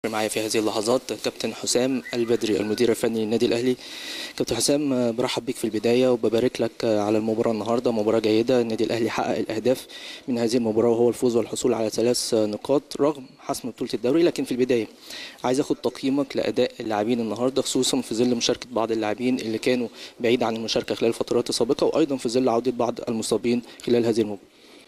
معايا في هذه اللحظات كابتن حسام البدري المدير الفني للنادي الاهلي كابتن حسام برحب بك في البدايه وببارك لك على المباراه النهارده مباراه جيده النادي الاهلي حقق الاهداف من هذه المباراه وهو الفوز والحصول على ثلاث نقاط رغم حسم بطوله الدوري لكن في البدايه عايز اخد تقييمك لاداء اللاعبين النهارده خصوصا في ظل مشاركه بعض اللاعبين اللي كانوا بعيد عن المشاركه خلال الفترات السابقه وايضا في ظل عوده بعض المصابين خلال هذه المباراه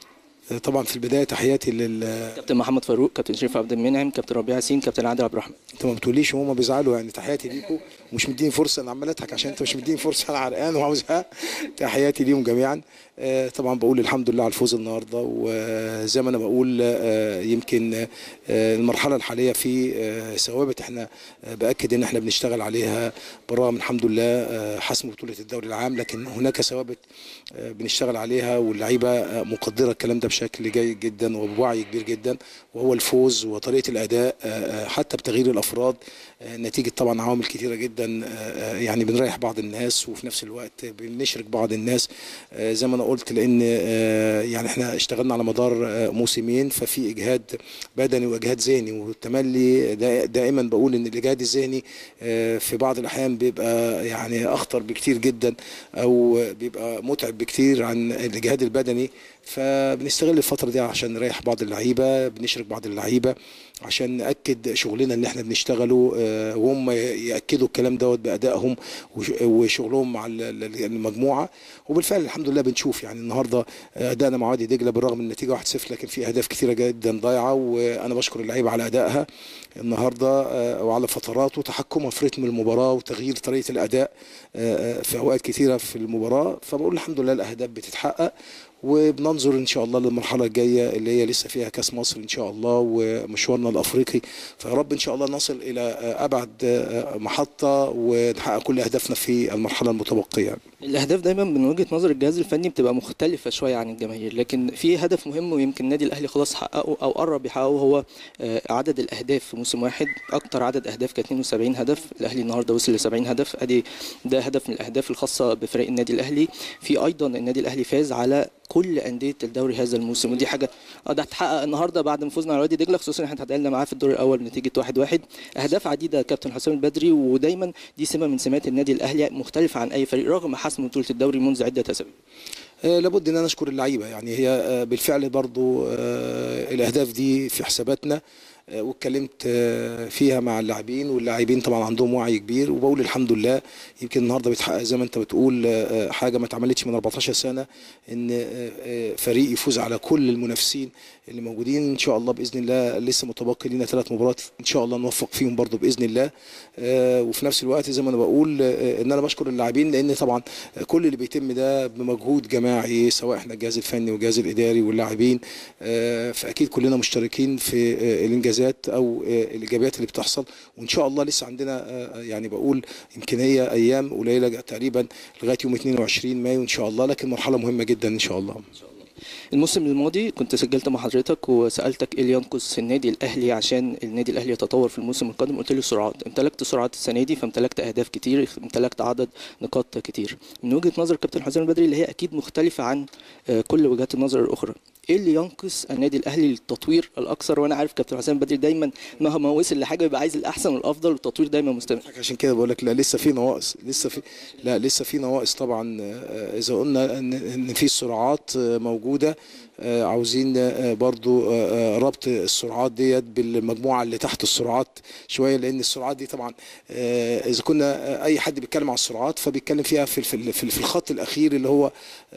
طبعا في البدايه تحياتي لل كابتن محمد فاروق كابتن شريف عبد المنعم كابتن ربيع ياسين كابتن عادل عبد الرحمن انت ما بتقوليش وهم بيزعلوا يعني تحياتي ليكم ومش مديني فرصه انا عمال اضحك عشان انت مش مديني فرصه انا عرقان وعاوزها تحياتي ليهم جميعا آه، طبعا بقول الحمد لله على الفوز النهارده وزي ما انا بقول آه، يمكن آه، المرحله الحاليه في آه، ثوابت احنا آه، باكد ان احنا بنشتغل عليها بالرغم الحمد لله آه، حسم بطوله الدوري العام لكن هناك ثوابت آه، بنشتغل عليها واللعيبه آه، مقدره الكلام ده بشكل جيد جدا وبوعي كبير جدا وهو الفوز وطريقه الاداء آه، آه، حتى بتغيير الافراد آه، نتيجه طبعا عوامل كتيره جدا آه، آه، يعني بنريح بعض الناس وفي نفس الوقت بنشرك بعض الناس آه، زي ما انا قلت لان آه، يعني احنا اشتغلنا على مدار آه، موسمين ففي اجهاد بدني واجهاد ذهني والتملي دا- دائما بقول ان الاجهاد الذهني آه، في بعض الاحيان بيبقى يعني اخطر بكتير جدا او بيبقى متعب بكتير عن الاجهاد البدني فبنستغل الفتره دي عشان نريح بعض اللعيبه بنشرك بعض اللعيبه عشان ناكد شغلنا اللي احنا بنشتغله آه، وهم ياكدوا الكلام دوت بادائهم وش- وشغلهم مع ال- ال- المجموعه وبالفعل الحمد لله بنشوف يعني النهارده آه، ادائنا مع وادي دجله بالرغم من النتيجه 1-0 لكن في اهداف كثيره جدا ضايعه وانا بشكر اللعيبه على ادائها النهارده آه، وعلى فترات وتحكمها في رتم المباراه وتغيير طريقه الاداء آه، آه، في اوقات كثيره في المباراه فبقول الحمد لله الاهداف بتتحقق وبننظر ان شاء الله للمرحله الجايه اللي هي لسه فيها كاس مصر ان شاء الله ومشوارنا الافريقي فيا رب ان شاء الله نصل الى آه، ابعد آه، محطه ونحقق كل اهدافنا في المرحله المتبقيه الاهداف دايما من وجهه نظر الجهاز الفني بتبقى مختلفه شويه عن الجماهير لكن في هدف مهم ويمكن النادي الاهلي خلاص حققه او قرب يحققه هو آه، عدد الاهداف في موسم واحد اكتر عدد اهداف كان 72 هدف الاهلي النهارده وصل ل 70 هدف ادي ده هدف من الاهداف الخاصه بفريق النادي الاهلي في ايضا النادي الاهلي فاز على كل انديه الدوري هذا الموسم ودي حاجه اه ده هتحقق النهارده بعد ما فزنا على وادي دجله خصوصا احنا اتعادلنا معاه في الدور الاول بنتيجه 1-1 اهداف عديده كابتن حسام البدري ودايما دي سمه من سمات النادي الاهلي مختلفه عن اي فريق رغم حسم بطوله الدوري منذ عده اسابيع آه، لابد ان انا اشكر اللعيبه يعني هي آه، بالفعل برضو آه، الاهداف دي في حساباتنا آه، واتكلمت آه، فيها مع اللاعبين واللاعبين طبعا عندهم وعي كبير وبقول الحمد لله يمكن النهارده بيتحقق زي ما انت بتقول آه، حاجه ما اتعملتش من 14 سنه ان آه، آه، فريق يفوز على كل المنافسين اللي موجودين ان شاء الله باذن الله لسه متبقي لنا ثلاث مباريات ان شاء الله نوفق فيهم برضو باذن الله آه، وفي نفس الوقت زي ما انا بقول آه، ان انا بشكر اللاعبين لان طبعا كل اللي بيتم ده بمجهود جماعي سواء احنا الجهاز الفني والجهاز الاداري واللاعبين آه، فاكيد كلنا مشتركين في آه، الانجازات او آه، الايجابيات اللي بتحصل وان شاء الله لسه عندنا آه، يعني بقول يمكن هي ايام قليله تقريبا لغايه يوم 22 مايو ان شاء الله لكن مرحله مهمه جدا ان شاء الله الموسم الماضي كنت سجلت مع حضرتك وسالتك ايه اللي ينقص النادي الاهلي عشان النادي الاهلي يتطور في الموسم القادم قلت لي السرعات امتلكت سرعات السنه دي فامتلكت اهداف كتير امتلكت عدد نقاط كتير من وجهه نظر كابتن حسام البدري اللي هي اكيد مختلفه عن آه، كل وجهات النظر الاخرى ايه اللي ينقص النادي الاهلي للتطوير الاكثر وانا عارف كابتن حسام البدري دايما مهما وصل لحاجه بيبقى عايز الاحسن والافضل والتطوير دايما مستمر عشان كده بقول لك لا لسه في نواقص لسه في لا لسه في نواقص طبعا آه، اذا قلنا ان ان في سرعات آه، موجوده آه، عاوزين آه، برضو آه، آه، ربط السرعات ديت بالمجموعه اللي تحت السرعات شويه لان السرعات دي طبعا آه، اذا كنا آه، اي حد بيتكلم عن السرعات فبيتكلم فيها في في في في الخط الاخير اللي هو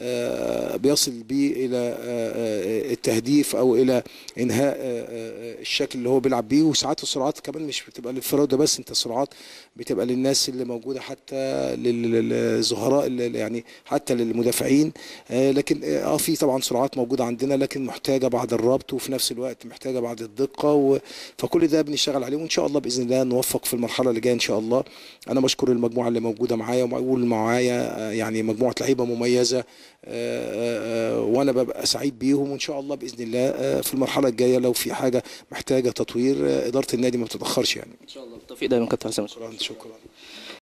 آه، بيصل بيه الى آه، آه، التهديف او الى انهاء آه، آه، الشكل اللي هو بيلعب بيه وساعات السرعات كمان مش بتبقى للفراوده بس انت السرعات بتبقى للناس اللي موجوده حتى لل- للظهراء اللي- يعني حتى للمدافعين آه، لكن اه آه، في طبعا سرعات موجوده عندنا لكن محتاجه بعد الربط وفي نفس الوقت محتاجه بعد الدقه و... فكل ده بنشتغل عليه وان شاء الله باذن الله نوفق في المرحله اللي جايه ان شاء الله انا بشكر المجموعه اللي موجوده معايا وبقول معايا آه، يعني مجموعه لعيبه مميزه آه، آه، آه، وانا ببقى سعيد بيهم وان شاء الله باذن الله آه، في المرحله الجايه لو في حاجه محتاجه تطوير آه، اداره النادي ما بتتاخرش يعني ان شاء الله بالتوفيق دايما كابتن حسام شكرا شكرا